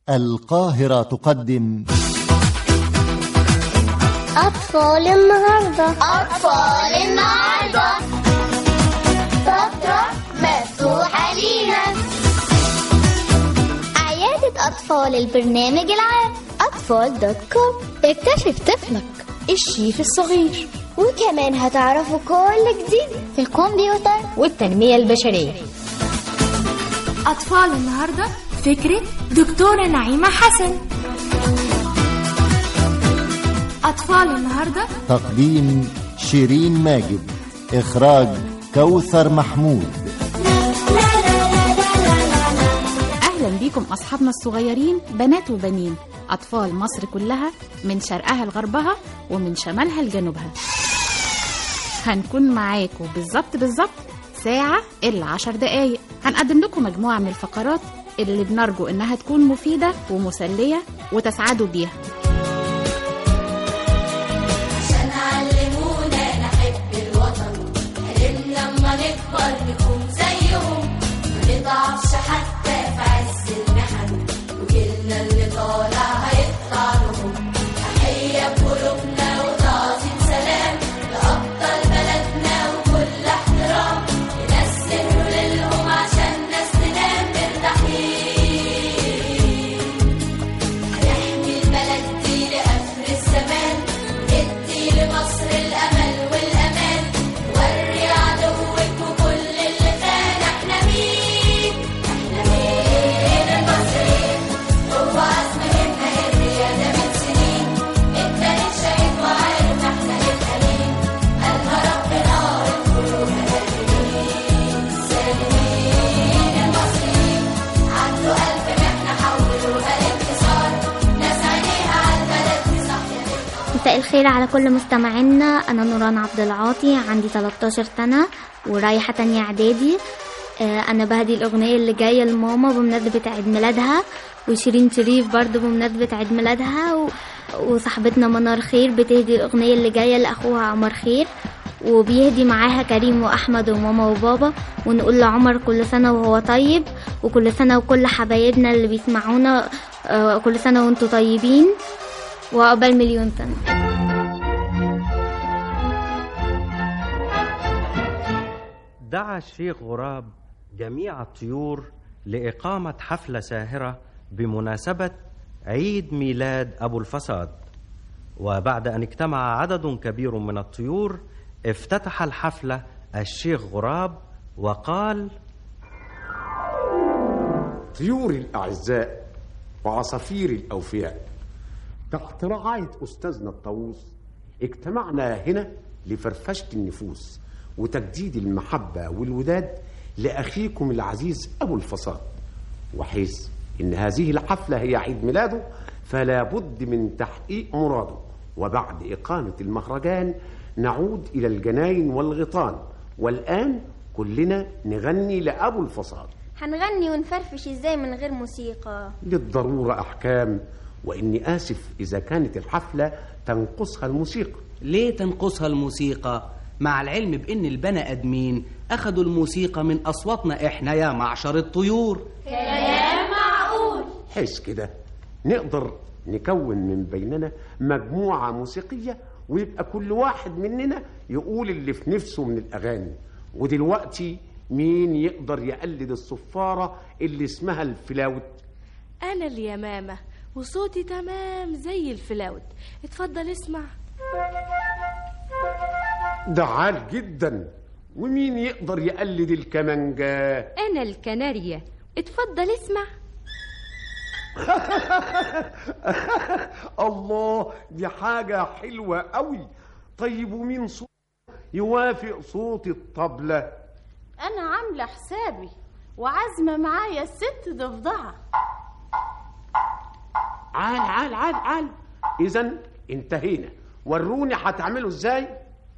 القاهرة تقدم أطفال النهاردة أطفال النهاردة فترة مفتوحة لينا عيادة أطفال البرنامج العام أطفال دوت كوم اكتشف طفلك الشيف الصغير وكمان هتعرفوا كل جديد في الكمبيوتر والتنمية البشرية أطفال النهاردة فكرة دكتورة نعيمة حسن أطفال النهاردة تقديم شيرين ماجد إخراج كوثر محمود أهلا بيكم أصحابنا الصغيرين بنات وبنين أطفال مصر كلها من شرقها لغربها ومن شمالها لجنوبها هنكون معاكم بالظبط بالظبط ساعة إلا عشر دقايق هنقدم لكم مجموعة من الفقرات اللي بنرجو إنها تكون مفيدة ومسلية وتسعدوا بيها عشان علمونا نحب الوطن حلمنا لما نكبر نكون زيهم ما نضعفش حتى في عز المحن وجيلنا اللي طالع هيطلع لهم تحية بقلوبنا وتعظيم سلام لأبطال بلدنا وكل احترام ننسل ليلهم عشان ناس تنام مرتاحين هنحمي البلد دي لآخر الزمان ندي لمصر الأمل والأمان وري عدوك وكل اللي خان احنا مين احنا مين المصريين هو عزم همة الريادة من سنين التاريخ شاهد وعارف احنا نبقى مين قالها ربنا القلوب آمنين سالمين المصريين عدوا ألف محنة حولوها لانتصار ناس عينيها على البلد دي صاحية مساء الخير على كل مستمعينا أنا نوران عبد العاطي عندي 13 سنة ورايحة تانية إعدادي آه، أنا بهدي الأغنية اللي جاية لماما بمناسبة عيد ميلادها وشيرين شريف برضو بمناسبة عيد ميلادها و... وصاحبتنا منار خير بتهدي الأغنية اللي جاية لأخوها عمر خير وبيهدي معاها كريم وأحمد وماما وبابا ونقول لعمر كل سنة وهو طيب وكل سنة وكل حبايبنا اللي بيسمعونا آه، كل سنة وانتوا طيبين وعقبال مليون سنة دعا الشيخ غراب جميع الطيور لإقامة حفلة ساهرة بمناسبة عيد ميلاد أبو الفساد وبعد أن اجتمع عدد كبير من الطيور افتتح الحفلة الشيخ غراب وقال طيوري الأعزاء وعصافيري الأوفياء تحت رعاية أستاذنا الطاووس اجتمعنا هنا لفرفشة النفوس وتجديد المحبة والوداد لأخيكم العزيز أبو الفصاد وحيث إن هذه الحفلة هي عيد ميلاده فلا بد من تحقيق مراده وبعد إقامة المهرجان نعود إلى الجناين والغيطان والآن كلنا نغني لأبو الفصاد هنغني ونفرفش ازاي من غير موسيقى للضرورة أحكام وإني آسف إذا كانت الحفلة تنقصها الموسيقى ليه تنقصها الموسيقى مع العلم بان البني ادمين اخدوا الموسيقى من اصواتنا احنا يا معشر الطيور كلام معقول حيث كده نقدر نكون من بيننا مجموعة موسيقية ويبقى كل واحد مننا يقول اللي في نفسه من الأغاني ودلوقتي مين يقدر يقلد الصفارة اللي اسمها الفلاوت أنا اليمامة وصوتي تمام زي الفلاوت اتفضل اسمع ده عال جدا ومين يقدر يقلد الكمانجة أنا الكناريا اتفضل اسمع الله دي حاجة حلوة قوي طيب ومين صوت يوافق صوت الطبلة أنا عاملة حسابي وعازمة معايا الست ضفدعة عال عال عال عال إذا انتهينا وروني هتعملوا ازاي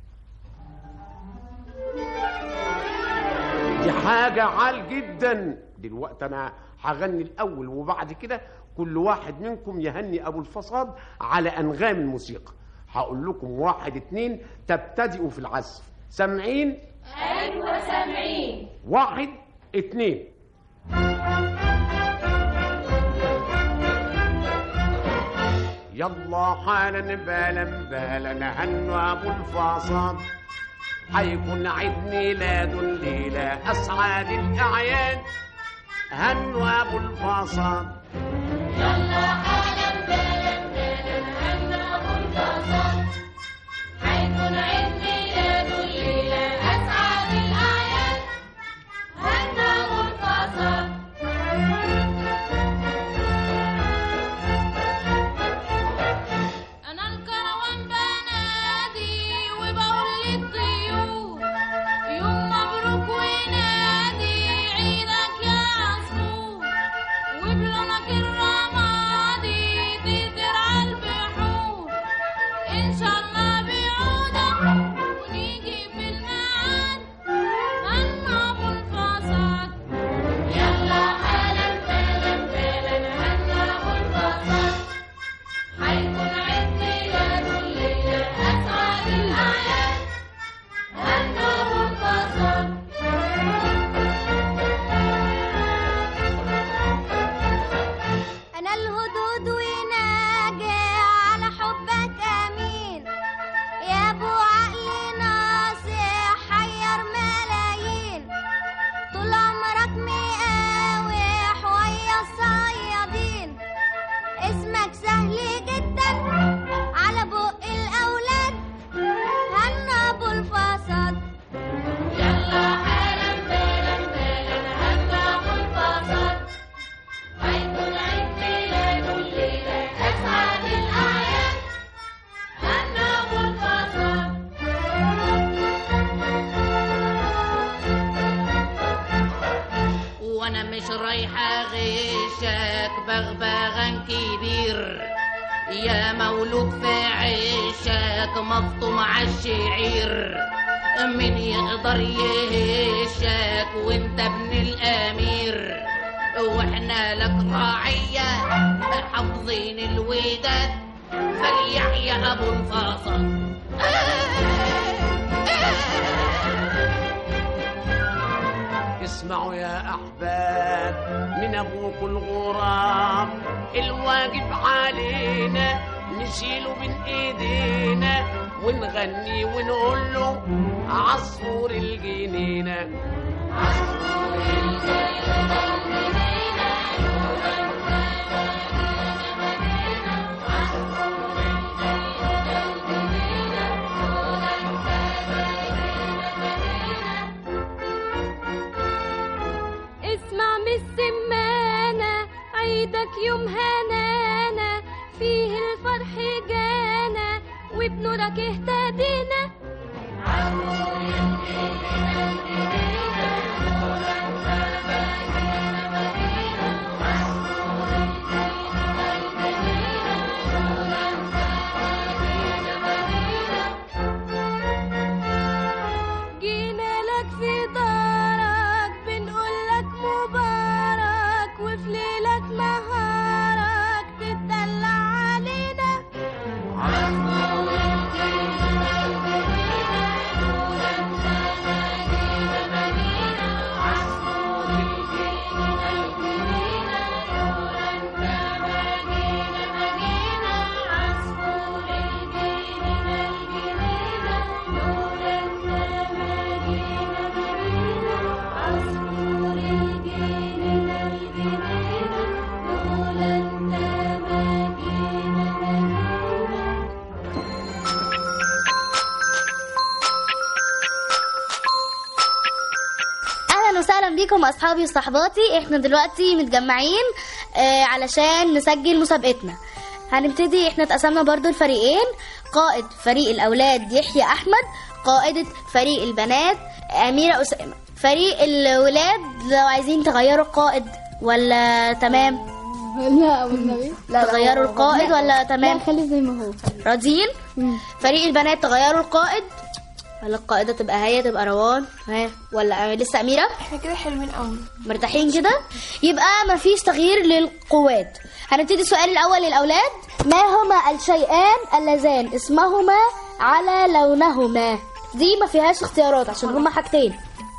دي حاجة عال جدا دلوقتي أنا هغني الأول وبعد كده كل واحد منكم يهني أبو الفصاد على أنغام الموسيقى هقول لكم واحد اتنين تبتدئوا في العزف سامعين أيوة سامعين واحد اتنين يلا حالا بالا بالا هنوا ابو الفاصل حيكون عيد ميلاد الليلة أسعد الأعياد هنوا أبو الفاصل يلا حالا بالا بالا هنا ابو الفصل حيكون عيد ميلاد الليله اسعد الاعياد هنا ابو الفصل انا الكروان بنادي وبقول للطيور يوم مبروك ونادي عيدك يا عصفور وبلونك الرمادي تقدر عالبحور ان شاء الله بعودك ونيجي في الميعاد هنا ابو الفصل يلا حالا بالا بالا هنا ابو الفصل حيكون عيد ميلاد الليله اسعد الاعياد هنا ابو الفصل أنا الهدود وناجي على حبك أمين يا أبو عقل ناصح حير ملايين طول عمرك مقاوح ويا الصيادين اسمك سهل جدا على بق الأولاد هنا أبو الفصل يلا حالا بالا بالا هنا ابو الفصل حيكون عيد ميلاد الليله اسعد الاعياد هنا ابو الفصل وانا مش رايحة غشك بغبغان كبير يا مولود في عشك مفطوم عالشعير من يقدر يهشك وانت ابن الامير واحنا لك راعية حافظين الوداد فليحيى ابو الفاصل اسمعوا يا أحباب من أبوك الغراب الواجب علينا نشيله من إيدينا ونغني ونقول له عصفور الجنينة اسمع من السمانة عيدك يوم هنانا فيه الفرح جانا وبنورك اهتدينا جينا لك في دارك بنقول لك مبارك وفي ليلك نهارك تتدلع علينا اهلا وسهلا بيكم اصحابي وصحباتي احنا دلوقتي متجمعين آه علشان نسجل مسابقتنا هنبتدي احنا اتقسمنا برضو الفريقين قائد فريق الاولاد يحيى احمد قائدة فريق البنات اميرة اسامة فريق الولاد لو عايزين تغيروا القائد ولا تمام لا والنبي لا تغيروا القائد ولا تمام لا خلي زي ما هو راضيين فريق البنات تغيروا القائد ولا القائدة تبقى هي تبقى روان ها ولا لسه أميرة احنا كده حلوين قوي مرتاحين كده يبقى مفيش تغيير للقوات هنبتدي السؤال الأول للأولاد ما هما الشيئان اللذان اسمهما على لونهما دي ما فيهاش اختيارات عشان هما حاجتين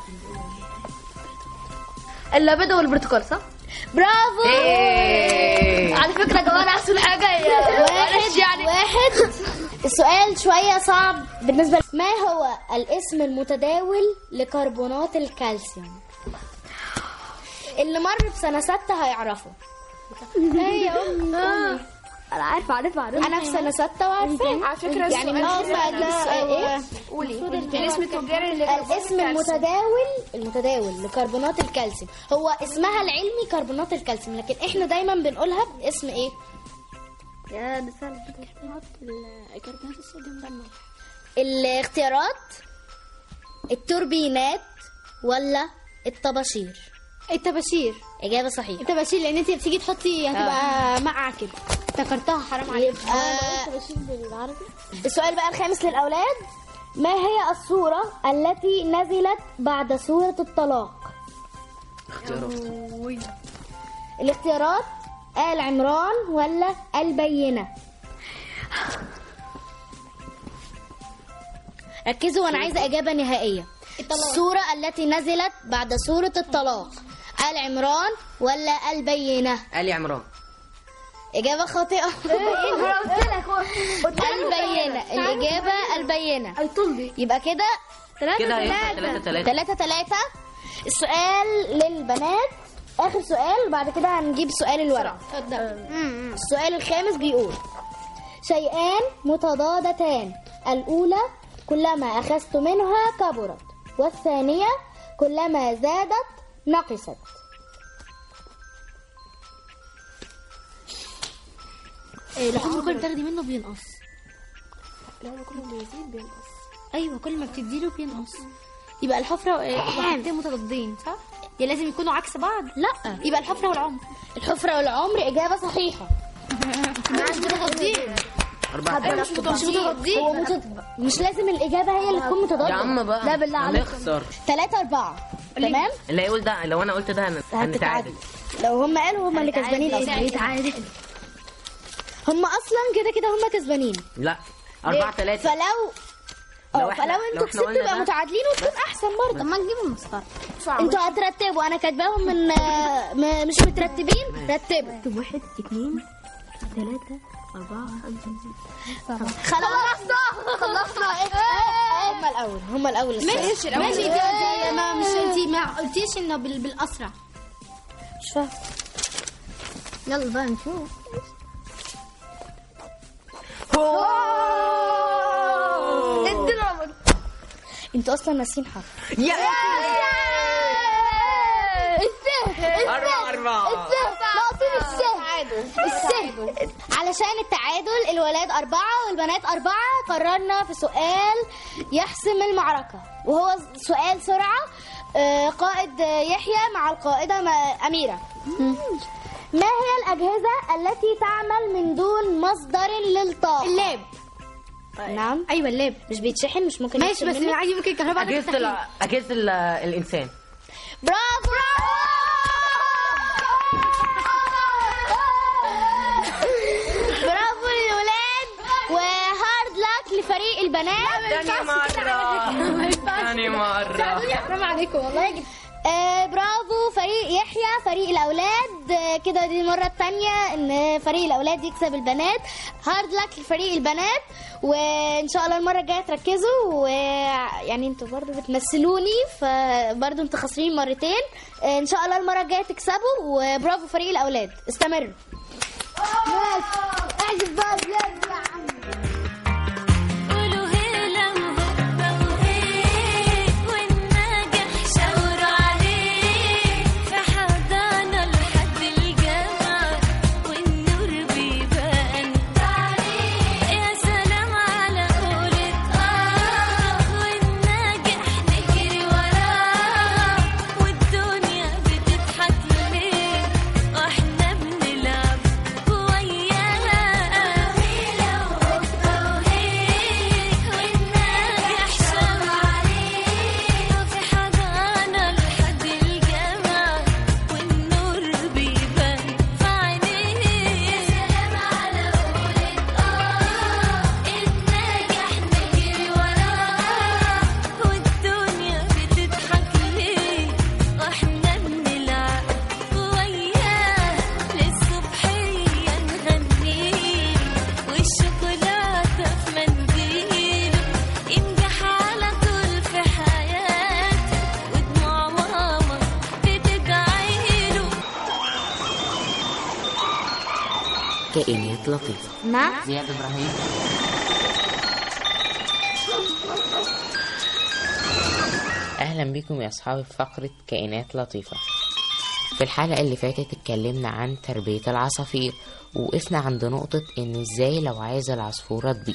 اللبن والبرتقال صح؟ برافو إيه. على فكرة يا جماعة أحسن حاجة هي واحد السؤال شوية صعب بالنسبة ل- ما هو الاسم المتداول لكربونات الكالسيوم اللي مر بسنة ستة هيعرفه ايه يا امي انا عارفه عارفه عارفه انا في سنة ستة وعارفاه على فكرة يعني من السؤال غير ما اجيب السؤال ايه قولي الاسم التجاري الاسم المتداول المتداول لكربونات الكالسيوم هو اسمها العلمي كربونات الكالسيوم لكن احنا دايما بنقولها باسم ايه يا ده سهل كربونات الصوديوم ده الاختيارات التوربينات ولا الطباشير الطباشير اجابه صحيحه الطباشير لان انت بتيجي تحطي هتبقى مقع كده افتكرتها حرام عليك يبقى الطباشير بالعربي السؤال بقى الخامس للاولاد ما هي السوره التي نزلت بعد سوره الطلاق الاختيارات آل عمران ولا البينة ركزوا وانا عايزة إجابة نهائية السورة التي نزلت بعد سورة الطلاق آل عمران ولا البينة آل عمران إجابة خاطئة البينة الإجابة البينة يبقى كده كده هيبقى تلاتة تلاتة ثلاثة ثلاثة السؤال للبنات آخر سؤال وبعد كده هنجيب سؤال الورق السؤال الخامس بيقول شيئان متضادتان الأولى كلما أخذت منها كبرت والثانية كلما زادت نقصت إيه، الحمر كل ما بتاخدي منه بينقص لو كل ما بيزيد بينقص ايوه كل ما بتديله بينقص يبقى الحفره وحاجتين متضادين صح يا لازم يكونوا عكس بعض لا يبقى الحفره والعمر الحفرة والعمر إجابة صحيحة مش متضادين أربعة مش متضادين هو متض... مش لازم الإجابة هي اللي تكون متضادة يا عم بقى لا بالله عليك هنخسر ثلاثة أربعة تمام اللي هيقول ده لو أنا قلت ده هن- هنتعادل لو هم قالوا هم اللي كسبانين أصلا هم أصلا كده كده هم كسبانين لا أربعة تلاتة فلو لو اه إحنا- فلو لو انتوا إحنا كسبتوا قلنا يبقى ده- متعادلين وتكون احسن برضه طب ما نجيبهم مسطره انتوا هترتبوا انا كاتباهم من م- مش مترتبين رتبوا واحد اثنين ثلاثة أربعة خمسة خلاص خلصنا ايه هم الاول هم الاول ماشي ماشي ده ده ما مش انت ما قلتيش انه بال- بالاسرع مش فاهم يلا بقى نشوف انتوا اصلا ناسيين حرف يا السه أربعة أربعة ناقصين السه السه علشان التعادل الولاد أربعة والبنات أربعة قررنا في سؤال يحسم المعركة وهو سؤال سرعة آه، قائد يحيى مع القائدة م- أميرة ما هي الأجهزة التي تعمل من دون مصدر للطاقة؟ اللاب نعم ايوه اللاب مش بيتشحن مش ممكن ماشي يفصل بس منه؟ عادي ممكن الكهرباء أجهزة ال- أجهزة ال- الإنسان برافو برافو للولاد وهارد لاك لفريق البنات تاني مرة تاني مرة حرام عليكم والله آه برافو فريق يحيى فريق الاولاد آه كده دي المره الثانيه ان فريق الاولاد يكسب البنات هارد لك لفريق البنات وان شاء الله المره الجايه تركزوا ويعني انتوا برضو بتمثلوني فبرضو انتوا خاسرين مرتين آه ان شاء الله المره الجايه تكسبوا وبرافو فريق الاولاد استمروا اعزف بقى زياد يا عم قولوا هلا وهبة وهيك والناجح شاوروا عليه في حضانة لحد الجامعة والنور بيبان يا سلام على قولة آه والناجح نجري وراه والدنيا بتضحك ليه واحنا بنلعب وياه كائنات لطيفة مع زياد إبراهيم أهلا بكم يا أصحابي في فقرة كائنات لطيفة في الحلقة اللي فاتت اتكلمنا عن تربية العصافير وقفنا عند نقطة إن إزاي لو عايز العصفورة تبيض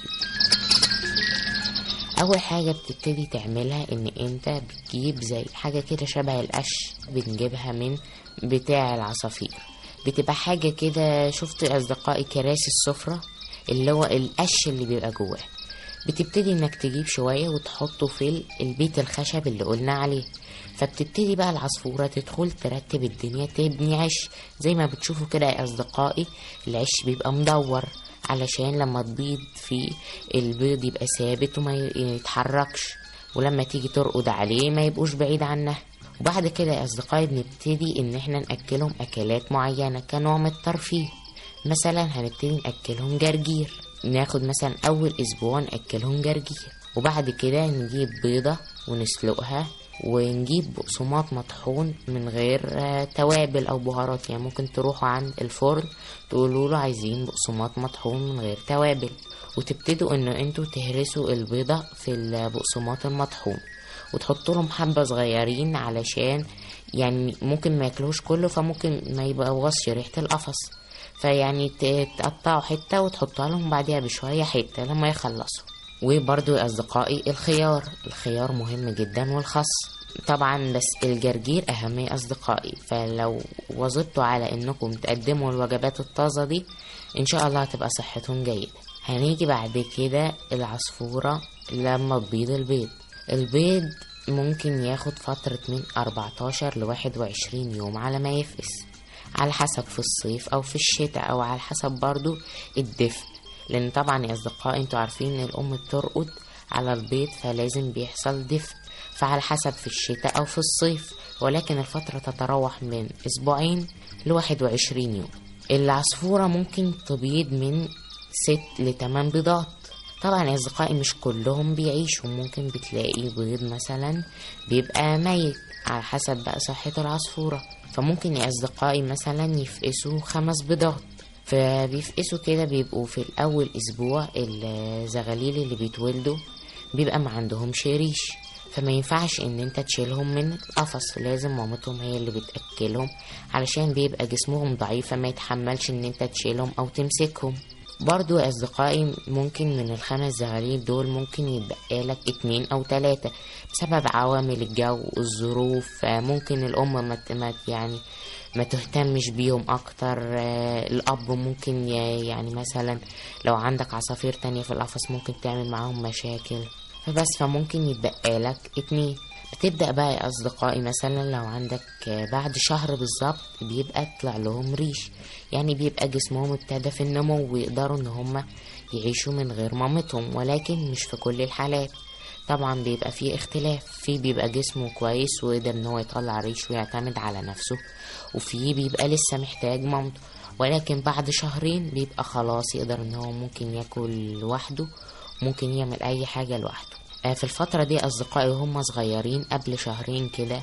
أول حاجة بتبتدي تعملها إن أنت بتجيب زي حاجة كده شبه القش بنجيبها من بتاع العصافير بتبقى حاجة كده شفت أصدقائي كراسي السفرة اللي هو القش اللي بيبقى جواه بتبتدي انك تجيب شوية وتحطه في ال- البيت الخشب اللي قلنا عليه فبتبتدي بقى العصفورة تدخل ترتب الدنيا تبني عش زي ما بتشوفوا كده يا أصدقائي العش بيبقى مدور علشان لما تبيض فيه البيض يبقى ثابت وما ي- يتحركش ولما تيجي ترقد عليه ما يبقوش بعيد عنها وبعد كده يا أصدقائي بنبتدي إن احنا نأكلهم أكلات معينة كنوع من الترفيه مثلا هنبتدي نأكلهم جرجير ناخد مثلا أول أسبوع نأكلهم جرجير وبعد كده نجيب بيضة ونسلقها ونجيب بقسماط مطحون من غير آه، توابل أو بهارات يعني ممكن تروحوا عند الفرن تقولوا له عايزين بقسماط مطحون من غير توابل وتبتدوا انه انتوا تهرسوا البيضة في البقسماط المطحون وتحطوا لهم حبة صغيرين علشان يعني ممكن ما ياكلوش كله فممكن ما يبوظش ريحة القفص فيعني ت- تقطعوا حتة وتحطوها لهم بعديها بشوية حتة لما يخلصوا وبرضو يا أصدقائي الخيار الخيار مهم جدا والخس طبعا بس الجرجير أهم يا أصدقائي فلو واظبتوا على إنكم تقدموا الوجبات الطازة دي إن شاء الله هتبقى صحتهم جيدة هنيجي بعد كده العصفورة لما تبيض البيض البيض ممكن ياخد فترة من 14 ل 21 يوم على ما يفقس على حسب في الصيف او في الشتاء او على حسب برضو الدفء لان طبعا يا اصدقائي انتوا عارفين ان الام بترقد على البيض فلازم بيحصل دفء فعلى حسب في الشتاء او في الصيف ولكن الفترة تتراوح من اسبوعين ل 21 يوم العصفورة ممكن تبيض من ست لتمن بيضات طبعا يا اصدقائي مش كلهم بيعيشوا ممكن بتلاقي بيض مثلا بيبقى ميت على حسب بقى صحة العصفورة فممكن يا اصدقائي مثلا يفقسوا خمس بيضات فبيفقسوا كده بيبقوا في الاول اسبوع الزغاليل اللي بيتولدوا بيبقى ما عندهمش ريش فما ينفعش ان انت تشيلهم من القفص لازم مامتهم هي اللي بتاكلهم علشان بيبقى جسمهم ضعيف فما يتحملش ان انت تشيلهم او تمسكهم برضو يا أصدقائي ممكن من الخمس زغاليل دول ممكن يتبقى لك اتنين أو تلاتة بسبب عوامل الجو الظروف آه، ممكن الأم ما ت- ما ت- يعني ما تهتمش بيهم أكتر آه، الأب ممكن ي- يعني مثلا لو عندك عصافير تانية في القفص ممكن تعمل معاهم مشاكل فبس فممكن يتبقى لك اتنين بتبدأ بقى يا أصدقائي مثلا لو عندك آه، بعد شهر بالظبط بيبقى طلع لهم ريش يعني بيبقى جسمهم ابتدى في النمو ويقدروا ان هم يعيشوا من غير مامتهم ولكن مش في كل الحالات طبعا بيبقى فيه اختلاف في بيبقى جسمه كويس ويقدر ان هو يطلع ريش ويعتمد على نفسه وفي بيبقى لسه محتاج مامته ولكن بعد شهرين بيبقى خلاص يقدر ان هو ممكن ياكل لوحده ممكن يعمل اي حاجة لوحده آه، في الفترة دي اصدقائي هم صغيرين قبل شهرين كده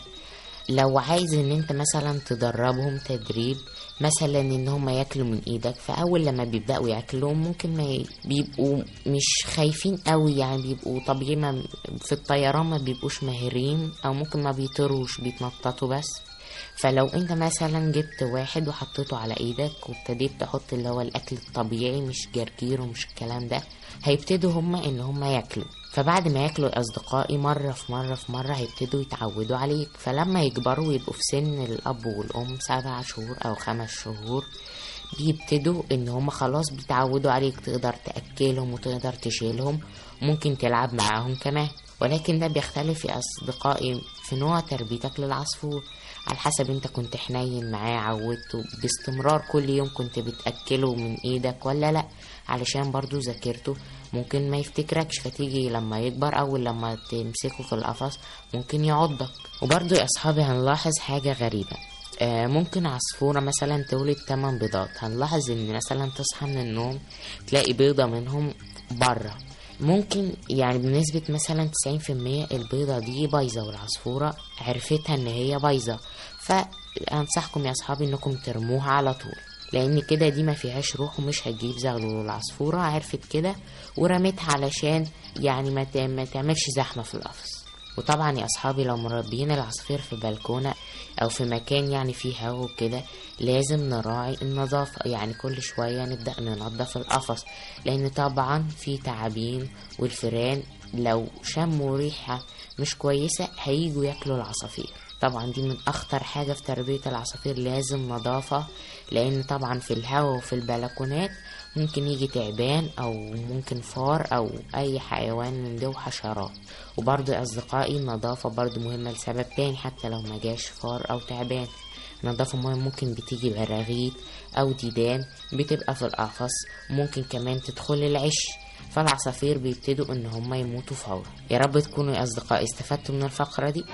لو عايز ان انت مثلا تدربهم تدريب مثلا ان هم ياكلوا من ايدك فاول لما بيبداوا ياكلوا ممكن ما ي- بيبقوا مش خايفين قوي يعني بيبقوا طبيعي ما في الطيران ما بيبقوش ماهرين او ممكن ما بيطيروش بيتنططوا بس فلو انت مثلا جبت واحد وحطيته على ايدك وابتديت تحط اللي هو الاكل الطبيعي مش جرجير ومش الكلام ده هيبتدوا هما ان هما ياكلوا فبعد ما ياكلوا يا اصدقائي مرة في مرة في مرة هيبتدوا يتعودوا عليك فلما يكبروا ويبقوا في سن الاب والام سبع شهور او خمس شهور بيبتدوا ان هم خلاص بيتعودوا عليك تقدر تاكلهم وتقدر تشيلهم ممكن تلعب معاهم كمان ولكن ده بيختلف يا اصدقائي في نوع تربيتك للعصفور على حسب انت كنت حنين معاه عودته باستمرار كل يوم كنت بتاكله من ايدك ولا لا علشان برضو ذاكرته ممكن ما يفتكركش فتيجي لما يكبر او لما تمسكه في القفص ممكن يعضك وبرضو يا اصحابي هنلاحظ حاجة غريبة آه، ممكن عصفورة مثلا تولد 8 بيضات هنلاحظ ان مثلا تصحى من النوم تلاقي بيضة منهم بره ممكن يعني بنسبة مثلا 90% البيضة دي بايظة والعصفورة عرفتها ان هي بايظة فأنصحكم يا أصحابي انكم ترموها على طول لان كده دي ما فيهاش روح ومش هتجيب زغلول العصفورة عرفت كده ورمتها علشان يعني ما ت- ما تعملش زحمة في القفص وطبعا يا اصحابي لو مربيين العصافير في بلكونة او في مكان يعني فيه هوا وكده لازم نراعي النظافة يعني كل شوية نبدأ ننظف القفص لان طبعا في تعابين والفيران لو شموا ريحة مش كويسة هيجوا ياكلوا العصافير طبعا دي من اخطر حاجة في تربية العصافير لازم نظافة لان طبعا في الهواء وفي البلكونات ممكن يجي تعبان او ممكن فار او اي حيوان من ده وحشرات وبرضو يا اصدقائي النظافة برضو مهمة لسبب تاني حتى لو ما جاش فار او تعبان النظافة مهم ممكن بتيجي براغيث او ديدان بتبقى في القفص ممكن كمان تدخل العش فالعصافير بيبتدوا ان هم يموتوا فورا يا رب تكونوا يا اصدقائي استفدتوا من الفقرة دي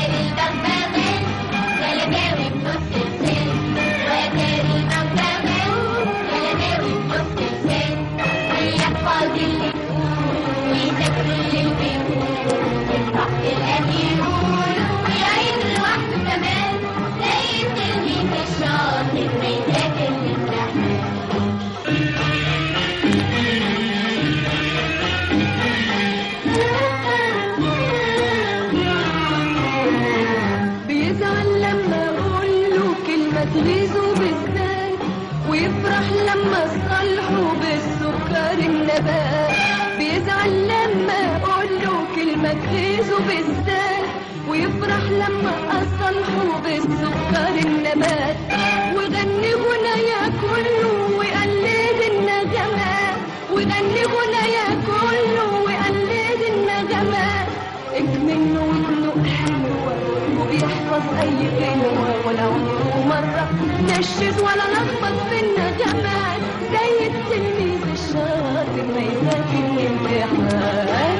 بيزعل لما اقول له كلمة تغيظه بالذات ويفرح لما اصالحه بالسكر النبات بيزعل لما اقول له كلمة تغيظه بالذات ويفرح لما اصالحه بالسكر النبات وغني غنايا كله ويقلد النغمات وغني غنايا كله ويقلد النغمات اكمنه ودنه حلوة وبيحفظ أي كلمة ولا عمره مرة نشز ولا لخبط في النغمات زي التلميذ الشاطر ما يذاكر الامتحان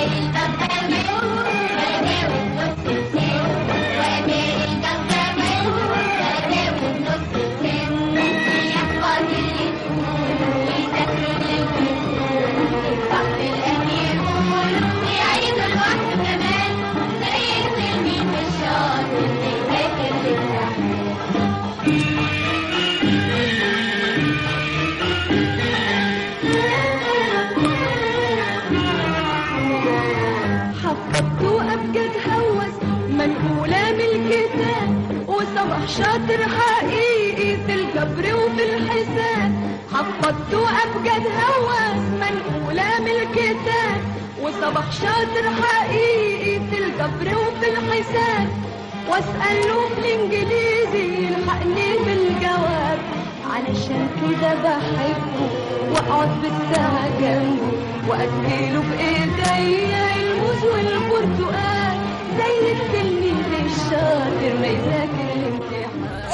حفظته أبجد هوس منقولة من الكتاب وصبح شاطر حقيقي في الجبر وفي الحساب حفظته أبجد هوس منقولة من الكتاب وصبح شاطر حقيقي في الجبر وفي الحساب واسأله في الإنجليزي يلحقني بالجواب علشان كده بحبه واقعد بالساعة جنبه واكله بايديا الموز والبرتقال زي التلميذ الشاطر ما يذاكر الامتحان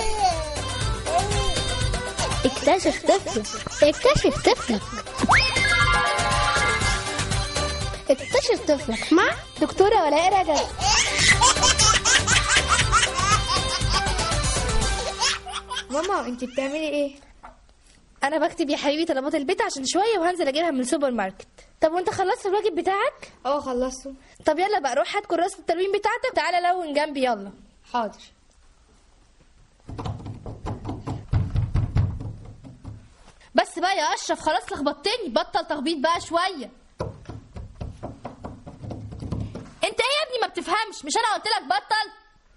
اكتشف طفلك اكتشف طفلك اكتشف طفلك مع دكتورة ولاء رجب ماما انت بتعملي ايه انا بكتب يا حبيبي طلبات البيت عشان شويه وهنزل اجيبها من السوبر ماركت طب وانت خلصت الواجب بتاعك اه خلصته طب يلا بقى روح هات كراسه التلوين بتاعتك تعالى لون جنبي يلا حاضر بس بقى يا اشرف خلاص لخبطتني بطل تخبيط بقى شويه انت ايه يا ابني ما بتفهمش مش انا قلت لك بطل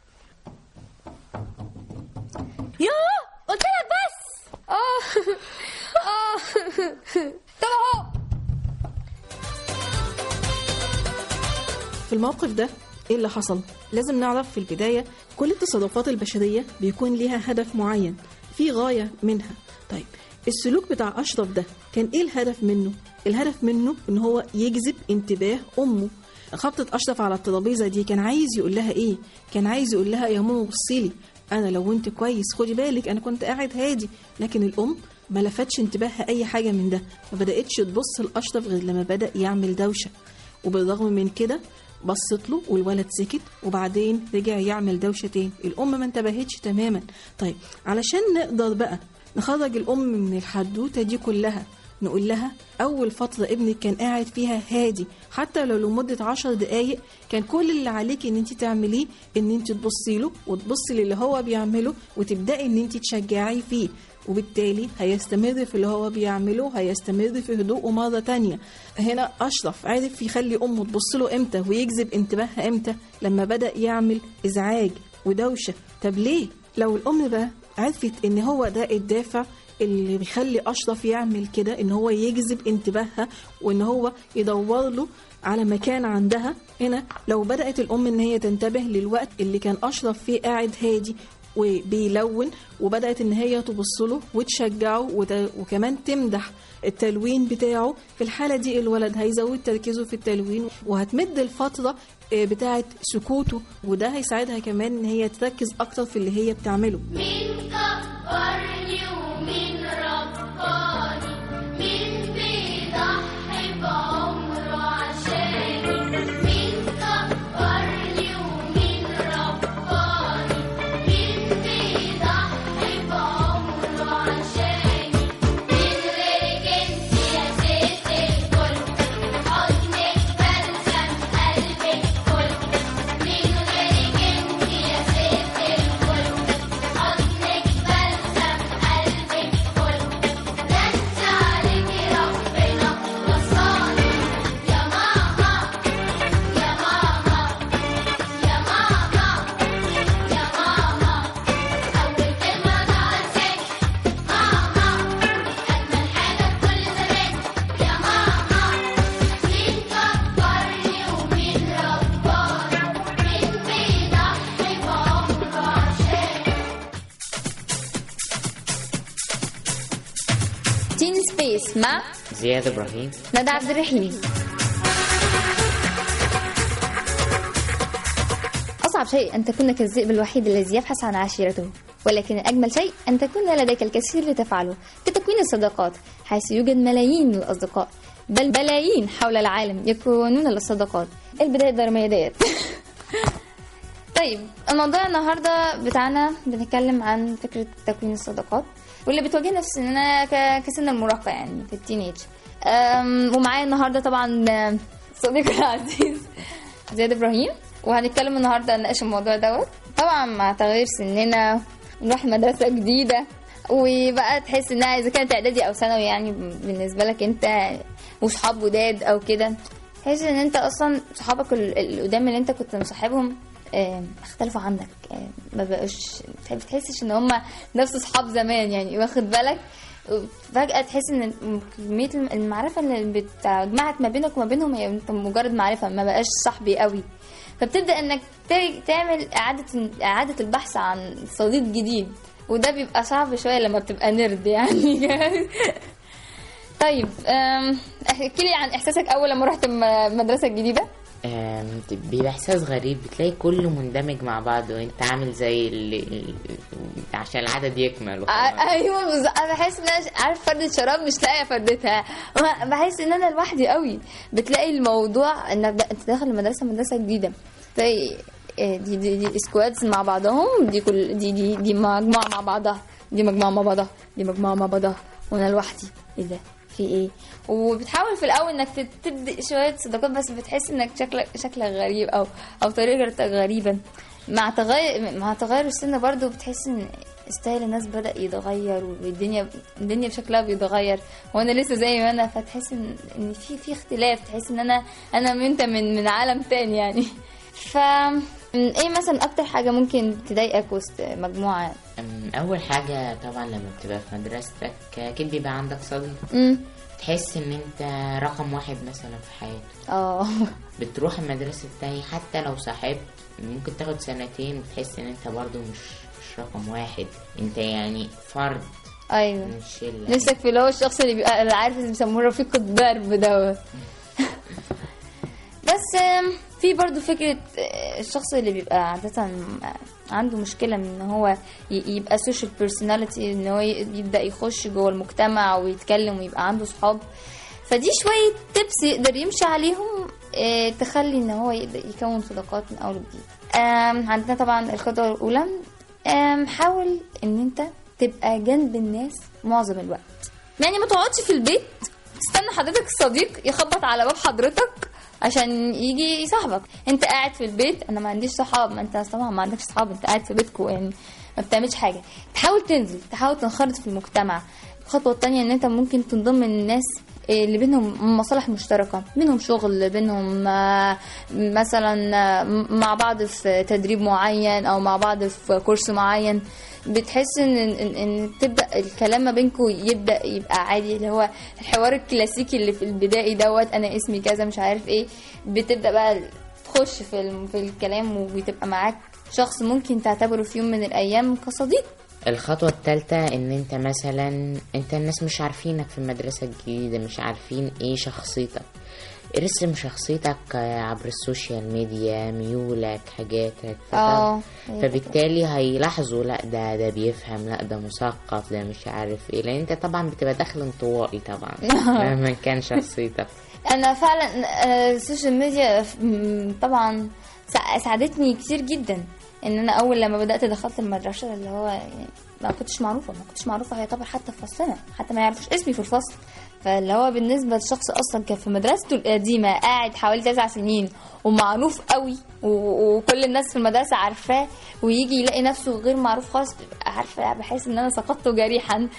يوه قلت لك بس اه اه طب اهو في الموقف ده ايه اللي حصل لازم نعرف في البداية كل التصرفات البشرية بيكون ليها هدف معين في غاية منها طيب السلوك بتاع أشرف ده كان ايه الهدف منه الهدف منه ان هو يجذب انتباه أمه خبطة أشرف على الترابيزة دي كان عايز يقول لها ايه كان عايز يقول لها يا ماما بصيلي انا لو انت كويس خدي بالك انا كنت قاعد هادي لكن الام ما لفتش انتباهها اي حاجه من ده ما بداتش تبص لاشرف غير لما بدا يعمل دوشه وبالرغم من كده بصت له والولد سكت وبعدين رجع يعمل دوشه تاني الام ما انتبهتش تماما طيب علشان نقدر بقى نخرج الام من الحدوته دي كلها نقول لها أول فترة ابنك كان قاعد فيها هادي حتى لو لمدة عشر دقايق كان كل اللي عليك ان انت تعمليه ان انت تبصي له وتبصي للي هو بيعمله وتبدأي ان انت تشجعي فيه وبالتالي هيستمر في اللي هو بيعمله هيستمر في هدوءه مرة تانية هنا أشرف عرف يخلي أمه تبص له إمتى ويجذب انتباهها إمتى لما بدأ يعمل إزعاج ودوشة طب ليه لو الأم بقى عرفت إن هو ده الدافع اللي بيخلي أشرف يعمل كده إن هو يجذب انتباهها وإن هو يدور له على مكان عندها هنا لو بدأت الأم إن هي تنتبه للوقت اللي كان أشرف فيه قاعد هادي وبيلون وبدأت إن هي تبص له وتشجعه وت- وكمان تمدح التلوين بتاعه في الحالة دي الولد هيزود تركيزه في التلوين وهتمد الفترة آه، بتاعة سكوته وده هيساعدها كمان إن هي تركز أكتر في اللي هي بتعمله مين كبرني ومين رباني مين بيضحي بعمره عشاني مين كبرني ومين رباني مين بيضحي بعمره عشاني مين غيرك انت يا ست الكل حضنك بلسم قلبي الكل مين غيرك انت يا ست الكل حضنك بلسم قلبي الكل ده انت عليكي ربنا وصاني يا ماما يا ماما يا ماما يا ماما أول كلمة ضاعتك ماما أجمل حاجة في كل زمان يا ماما مين كبرني ومين رباني مين بيضحي بعمره عشاني تين سبيس مع زياد ابراهيم ندى عبد الرحيم أصعب شيء أن تكون كالذئب الوحيد الذي يبحث عن عشيرته ولكن الأجمل شيء أن تكون لديك الكثير لتفعله كتكوين الصداقات حيث يوجد ملايين من الأصدقاء بل بلايين حول العالم يكونون الصداقات البداية الدرامية ديت طيب الموضوع النهارده بتاعنا بنتكلم عن فكره تكوين الصداقات واللي بتواجهنا في سننا ك- كسن المراهقه يعني في التينيج أم، ومعايا النهارده طبعا صديقي العزيز زياد ابراهيم وهنتكلم النهارده نناقش الموضوع دوت طبعا مع تغيير سننا نروح مدرسه جديده وبقى تحس انها اذا كانت اعدادي او ثانوي يعني بالنسبه لك انت وصحاب جداد او كده تحس ان انت اصلا صحابك ال- القدام اللي انت كنت مصاحبهم آم، اختلفوا عنك آم، ما بقوش بتح- بتحسش ان هم نفس اصحاب زمان يعني واخد بالك فجأة تحس ان كمية الم- المعرفة اللي بتجمعك ما بينك وما بينهم هي انت مجرد معرفة ما بقاش صاحبي قوي فبتبدأ انك ت- تعمل اعادة اعادة البحث عن صديق جديد وده بيبقى صعب شوية لما بتبقى نرد يعني طيب أم، احكي لي عن احساسك اول لما رحت الم- المدرسة الجديدة آم، بيبقى احساس غريب بتلاقي كله مندمج مع بعض وانت عامل زي اللي عشان العدد يكمل وخلاص. ع- ايوه بالظبط انا بحس ان انا ش- عارف فردة شراب مش لاقيه فردتها ما- بحس ان انا لوحدي قوي بتلاقي الموضوع انك ده انت داخل المدرسه مدرسه جديده تلاقي آه، دي دي, دي سكوادز مع بعضهم دي كل دي دي دي مجموعه مع بعضها دي مجموعه مع بعضها دي مجموعه مع بعضها وانا لوحدي ايه ده في ايه وبتحاول في الاول انك تت- تبدا شويه صداقات بس بتحس انك شكلك شكلك غريب او او طريقتك غريبه مع تغير مع تغير السن برضو بتحس ان ستايل الناس بدا يتغير والدنيا الدنيا بشكلها بيتغير وانا لسه زي ما انا فتحس ان ان في في اختلاف تحس ان انا انا وانت من من عالم تاني يعني ف ايه مثلا اكتر حاجه ممكن تضايقك وسط مجموعه أم، اول حاجه طبعا لما بتبقى في مدرستك اكيد بيبقى عندك صديق امم تحس ان انت رقم واحد مثلا في حياته اه بتروح المدرسة التانية حتى لو صاحبت ممكن تاخد سنتين بتحس ان انت برضو مش مش رقم واحد انت يعني فرد ايوه من الشلة نفسك في اللي هو الشخص اللي بيبقى اللي عارف اللي بيسموه رفيق الدرب دوت بس آم، في برضو فكرة آه، الشخص اللي بيبقى عادة آه، عنده مشكلة من ان هو ي- يبقى سوشيال بيرسوناليتي ان هو ي- يبدأ يخش جوه المجتمع ويتكلم ويبقى عنده صحاب فدي شوية تبس يقدر يمشي عليهم آه، تخلي ان هو يقدر يكون صداقات من اول وجديد آم، عندنا طبعا الخطوة الأولى آم، حاول ان انت تبقى جنب الناس معظم الوقت يعني ما تقعدش في البيت تستنى حضرتك الصديق يخبط على باب حضرتك عشان يجي يصاحبك انت قاعد في البيت انا ما عنديش صحاب ما انت طبعا ما عندكش صحاب انت قاعد في بيتكو يعني ما بتعملش حاجه تحاول تنزل تحاول تنخرط في المجتمع الخطوه التانية ان انت ممكن تنضم للناس اللي بينهم مصالح مشتركة بينهم شغل بينهم آه، مثلا آه، مع بعض في تدريب معين أو مع بعض في كورس معين بتحس ان ان, إن تبدا الكلام ما بينكم يبدا يبقى عادي اللي هو الحوار الكلاسيكي اللي في البدائي دوت انا اسمي كذا مش عارف ايه بتبدا بقى تخش في الم- في الكلام وبتبقى معاك شخص ممكن تعتبره في يوم من الايام كصديق الخطوة التالتة ان انت مثلا انت الناس مش عارفينك في المدرسة الجديدة مش عارفين ايه شخصيتك ارسم شخصيتك عبر السوشيال ميديا ميولك حاجاتك اه فبالتالي هيلاحظوا لا ده ده بيفهم لا ده مثقف ده مش عارف ايه لان انت طبعا بتبقى داخل انطوائي طبعا مهما كان شخصيتك انا فعلا آه، السوشيال ميديا م، طبعا سا- ساعدتني كتير جدا ان انا اول لما بدات دخلت المدرسه اللي هو يعني ما كنتش معروفه ما كنتش معروفه يعتبر حتى في فصلنا حتى ما يعرفوش اسمي في الفصل فاللي هو بالنسبه لشخص اصلا كان في مدرسته القديمه قاعد حوالي تسع سنين ومعروف قوي و- وكل الناس في المدرسه عارفاه ويجي يلاقي نفسه غير معروف خالص بيبقى عارفه بحس ان انا سقطت جريحا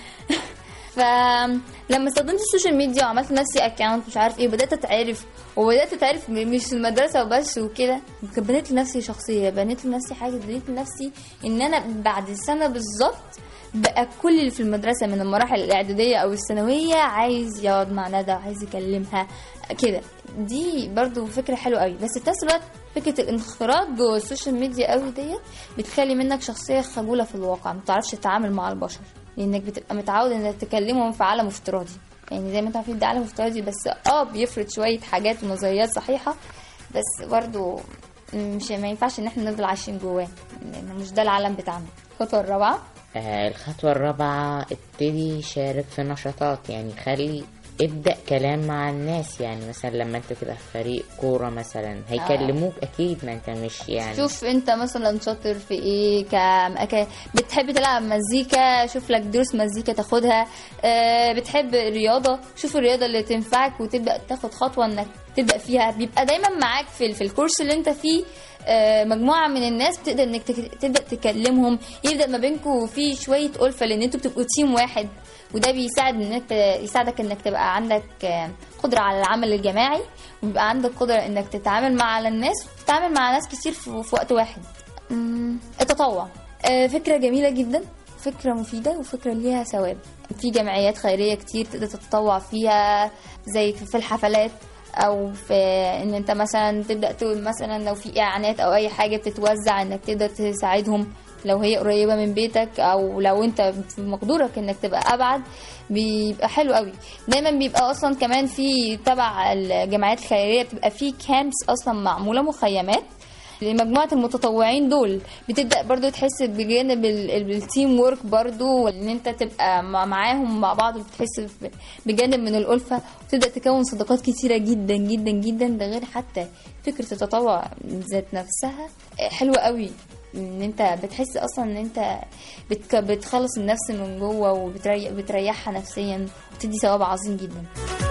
فلما استخدمت السوشيال ميديا وعملت نفسي اكونت مش عارف ايه بدات اتعرف وبدات اتعرف م- مش في المدرسه وبس وكده بنيت لنفسي شخصيه بنيت لنفسي حاجه بنيت لنفسي ان انا بعد سنه بالظبط بقى كل اللي في المدرسه من المراحل الاعداديه او الثانويه عايز يقعد مع ندى عايز يكلمها كده دي برضو فكره حلوه قوي بس في نفس الوقت فكره الانخراط جوه السوشيال ميديا قوي ديت بتخلي منك شخصيه خجوله في الواقع ما بتعرفش تتعامل مع البشر لانك بتبقى متعود انك تكلمهم في عالم افتراضي يعني زي ما انت عارفين ده عالم افتراضي بس اه بيفرض شويه حاجات ونظريات صحيحه بس برضو مش ما ينفعش ان احنا نفضل عايشين جواه لان مش ده العالم بتاعنا الخطوه الرابعه آه، الخطوة الرابعة ابتدي شارك في نشاطات يعني خلي ابدأ كلام مع الناس يعني مثلا لما انت تبقى في فريق كورة مثلا هيكلموك اكيد ما انت مش يعني شوف انت مثلا شاطر في ايه ك... ك... بتحب تلعب مزيكا شوف لك دروس مزيكا تاخدها اه بتحب الرياضه شوف الرياضه اللي تنفعك وتبدا تاخد خطوه انك تبدا فيها بيبقى دايما معاك في ال- في الكورس اللي انت فيه آه، مجموعه من الناس بتقدر انك تك- تبدا تكلمهم يبدا ما بينكم في شويه الفه لان انتوا بتبقوا تيم واحد وده بيساعد انك ت- يساعدك انك تبقى عندك آه، قدره على العمل الجماعي ويبقى عندك قدره انك تتعامل مع الناس وتتعامل مع ناس كتير في, في وقت واحد مم، التطوع آه، فكره جميله جدا فكره مفيده وفكره ليها ثواب في جمعيات خيريه كتير تقدر تتطوع فيها زي في في الحفلات او في ان انت مثلا تبدا تقول مثلا لو في اعلانات او اي حاجه بتتوزع انك تقدر تساعدهم لو هي قريبه من بيتك او لو انت في مقدورك انك تبقى ابعد بيبقى حلو قوي دايما بيبقى اصلا كمان في تبع الجمعيات الخيريه بتبقى في كامبس اصلا معموله مخيمات لمجموعة المتطوعين دول بتبدأ برضو تحس بجانب ال- ال- التيم وورك برضو ان انت تبقى مع- معاهم مع بعض بتحس ب- بجانب من الألفة وتبدأ تكون صداقات كتيرة جدا جدا جدا ده غير حتى فكرة التطوع ذات نفسها حلوة قوي ان انت بتحس اصلا ان انت بتك- بتخلص النفس من جوه وبتريحها نفسيا وبتدي ثواب عظيم جدا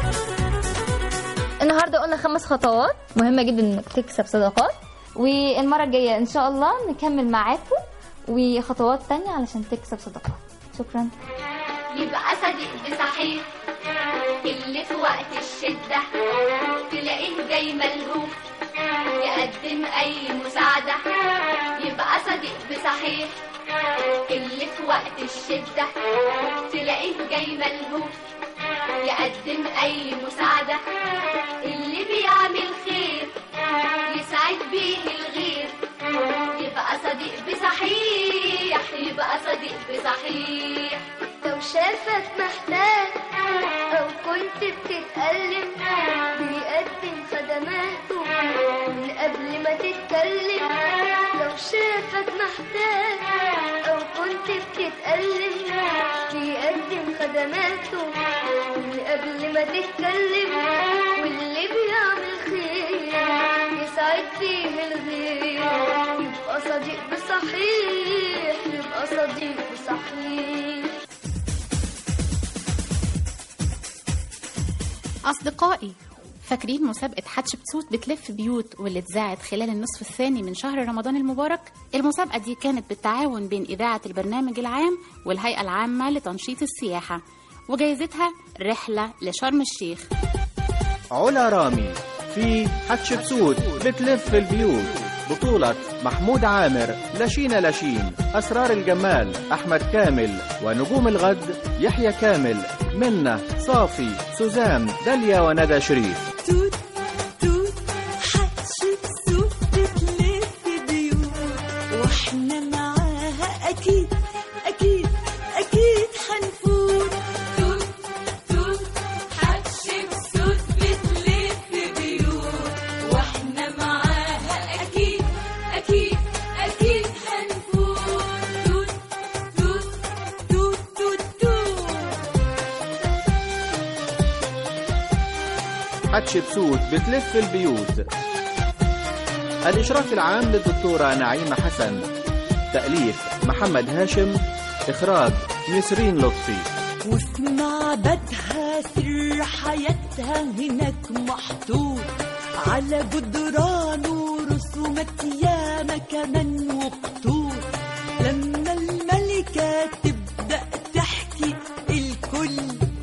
النهارده قلنا خمس خطوات مهمه جدا انك تكسب صداقات والمره الجايه ان شاء الله نكمل معاكم وخطوات تانية علشان تكسب صداقات شكرا يبقى صديق بصحيح اللي في وقت الشدة تلاقيه جاي ملهوف يقدم أي مساعدة يبقى صديق بصحيح اللي في وقت الشدة تلاقيه جاي ملهوف يقدم أي مساعدة اللي بيعمل خير يسعد بيه الغير يبقى صديق بصحيح يبقى صديق بصحيح لو شافك محتاج أو كنت بتتألم بيقدم خدماته من قبل ما تتكلم لو شافك محتاج أو كنت بتتألم بيقدم خدماته من قبل ما تتكلم واللي بيعمل خير يسعد فيه الغير يبقى صديق بصحيح يبقى صديق بصحيح أصدقائي فاكرين مسابقة حتشبسوت بتلف بيوت واللي اتذاعت خلال النصف الثاني من شهر رمضان المبارك؟ المسابقة دي كانت بالتعاون بين إذاعة البرنامج العام والهيئة العامة لتنشيط السياحة وجايزتها رحلة لشرم الشيخ علا رامي في حتشبسوت بتلف البيوت بطولة محمود عامر لشينا لشين أسرار الجمال أحمد كامل ونجوم الغد يحيى كامل منة صافي سوزان داليا وندى شريف توت توت حتشبسوت بتلف بيوت واحنا معاها اكيد اكيد اكيد حنفوت توت توت حتشبسوت بتلف بيوت واحنا معاها اكيد اكيد اكيد حنفوت توت توت توت توت توت حتشبسوت بتلف البيوت الإشراف العام للدكتورة نعيمة حسن تأليف محمد هاشم إخراج نسرين لطفي وفي معبدها سر حياتها هناك محطوط على جدرانه رسومات ياما كمان وخطوط لما الملكة تبدأ تحكي الكل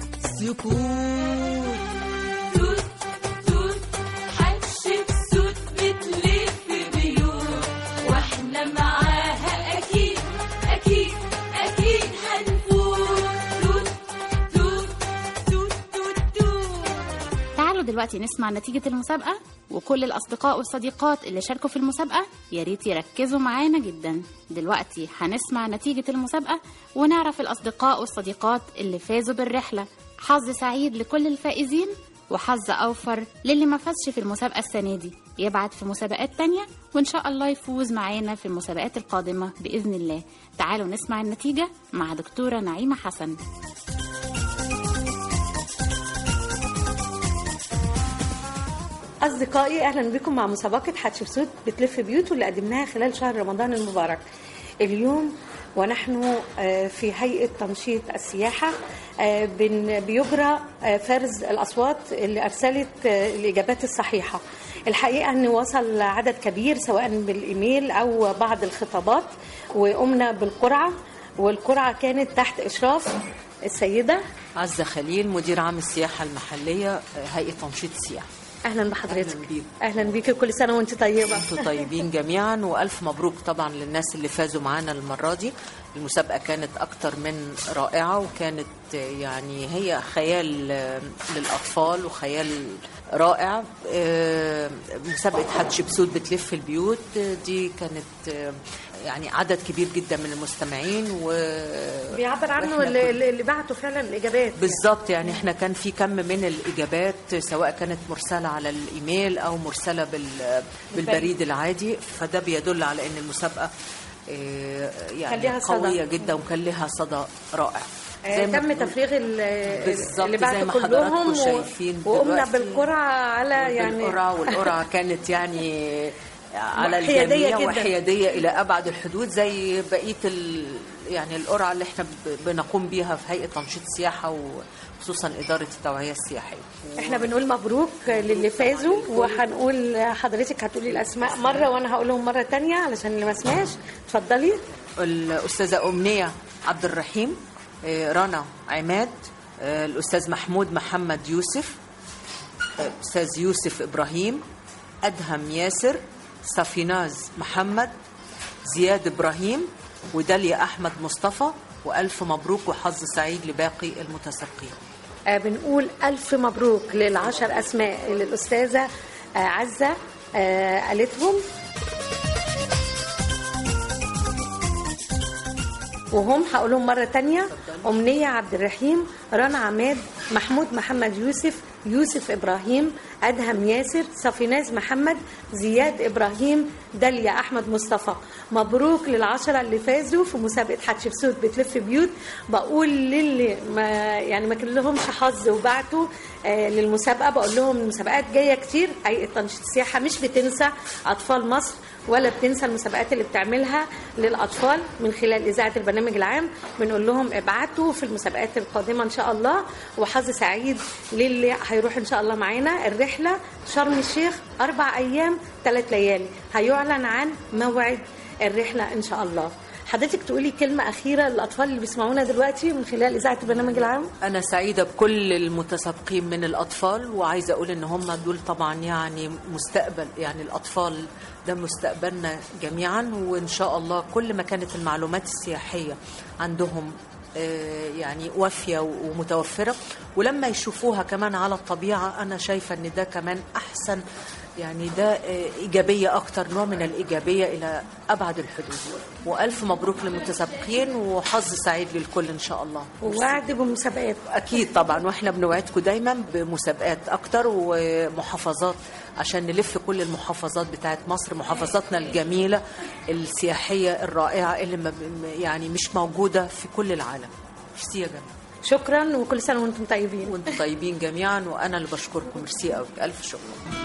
سكوت توت توت حتشبسوت بتلف بيوت واحنا معاها اكيد اكيد اكيد هنفوت توت توت توت توت توت تعالوا دلوقتي نسمع نتيجة المسابقة وكل الأصدقاء والصديقات اللي شاركوا في المسابقة يا ريت يركزوا معانا جدا دلوقتي هنسمع نتيجة المسابقة ونعرف الأصدقاء والصديقات اللي فازوا بالرحلة حظ سعيد لكل الفائزين وحظ أوفر للي ما فازش في المسابقة السنة دي يبعت في مسابقات تانية وإن شاء الله يفوز معانا في المسابقات القادمة بإذن الله تعالوا نسمع النتيجة مع دكتورة نعيمة حسن أصدقائي أهلا بكم مع مسابقة حتشبسوت بتلف بيوت واللي قدمناها خلال شهر رمضان المبارك اليوم ونحن آه، في هيئة تنشيط السياحة آه، بن- بيجرى آه، فرز الأصوات اللي أرسلت آه، الإجابات الصحيحة الحقيقة أن وصل عدد كبير سواء بالإيميل أو بعض الخطابات وقمنا بالقرعة والقرعة كانت تحت إشراف السيدة عزة خليل مدير عام السياحة المحلية هيئة تنشيط السياحة أهلا بحضرتك أهلا بيك كل سنة وأنت طيبة انتوا طيبين جميعا والف مبروك طبعا للناس اللي فازوا معانا المره دي المسابقه كانت اكتر من رائعه وكانت يعني هي خيال آه، للاطفال وخيال رائع آه، مسابقه حتشبسوت بتلف البيوت آه، دي كانت آه، يعني عدد كبير جدا من المستمعين و بيعبر عنه وإحنا اللي, كل- اللي بعتوا فعلا الإجابات بالظبط يعني احنا كان في كم من الاجابات سواء كانت مرسله على الايميل او مرسله بال بالبريد العادي فده بيدل على ان المسابقه آه، كان يعني ليها صدى. قويه جدا وكان لها صدى رائع آه، ما تم بنقول- تفريغ ال- بالظبط اللي زي بعتوا ما كلهم حضراتكم و- شايفين وقمنا دلوقتي. بالقرعة على يعني القرعه والقرعه كانت يعني على حيادية الجميع جداً. وحياديه الى ابعد الحدود زي بقيه ال... يعني القرعه اللي احنا ب- بنقوم بيها في هيئه تنشيط السياحه وخصوصا اداره التوعيه السياحيه احنا بنقول مبروك للي فازوا وهنقول حضرتك هتقولي الاسماء مره وانا هقولهم مره تانية علشان اللي ما سمعش اتفضلي الأستاذة أمنية عبد الرحيم آه، رنا عماد آه، الأستاذ محمود محمد يوسف آه، أستاذ يوسف إبراهيم أدهم ياسر صفيناز محمد زياد إبراهيم وداليا أحمد مصطفى وألف مبروك وحظ سعيد لباقي المتسابقين آه، بنقول الف مبروك للعشر اسماء اللي الاستاذه آه، عزه آه، قالتهم وهم هقولهم مرة تانية أمنية عبد الرحيم رنا عماد محمود محمد يوسف يوسف إبراهيم أدهم ياسر صفيناز محمد زياد إبراهيم داليا أحمد مصطفى مبروك للعشرة اللي فازوا في مسابقة حتشبسوت بتلف بيوت بقول للي ما يعني ما كان لهمش حظ وبعتوا آه، للمسابقه بقول لهم المسابقات جايه كتير هيئه تنشيط السياحه مش بتنسى اطفال مصر ولا بتنسى المسابقات اللي بتعملها للاطفال من خلال اذاعه البرنامج العام بنقول لهم ابعتوا في المسابقات القادمه ان شاء الله وحظ سعيد للي هيروح ان شاء الله معانا الرحله شرم الشيخ اربع ايام ثلاث ليالي هيعلن عن موعد الرحله ان شاء الله حضرتك تقولي كلمه اخيره للاطفال اللي بيسمعونا دلوقتي من خلال اذاعه البرنامج العام أنا سعيدة بكل المتسابقين من الأطفال وعايزة أقول إن هم دول طبعا يعني مستقبل يعني الأطفال ده مستقبلنا جميعا وإن شاء الله كل ما كانت المعلومات السياحية عندهم آه، يعني وافية ومتوفرة ولما يشوفوها كمان على الطبيعة أنا شايفة إن ده كمان أحسن يعني ده آه، إيجابية أكتر نوع من الإيجابية إلى أبعد الحدود وألف مبروك للمتسابقين وحظ سعيد للكل إن شاء الله ووعد بمسابقات أكيد طبعا وإحنا بنوعدكم دايما بمسابقات أكتر ومحافظات عشان نلف كل المحافظات بتاعت مصر محافظاتنا الجميلة السياحية الرائعة اللي ما ب- يعني مش موجودة في كل العالم ميرسي يا جماعة شكرا وكل سنه وانتم طيبين وانتم طيبين جميعا وانا اللي بشكركم ميرسي قوي الف شكر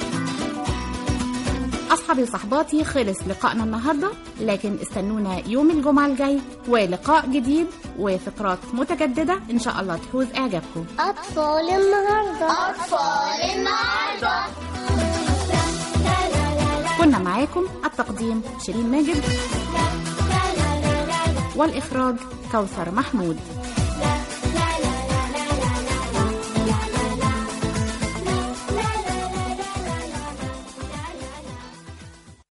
أصحابي وصحباتي خلص لقائنا النهاردة لكن استنونا يوم الجمعة الجاي ولقاء جديد وفقرات متجددة إن شاء الله تحوز إعجابكم أطفال النهاردة أطفال النهاردة كنا معاكم التقديم شيرين ماجد والإخراج كوثر محمود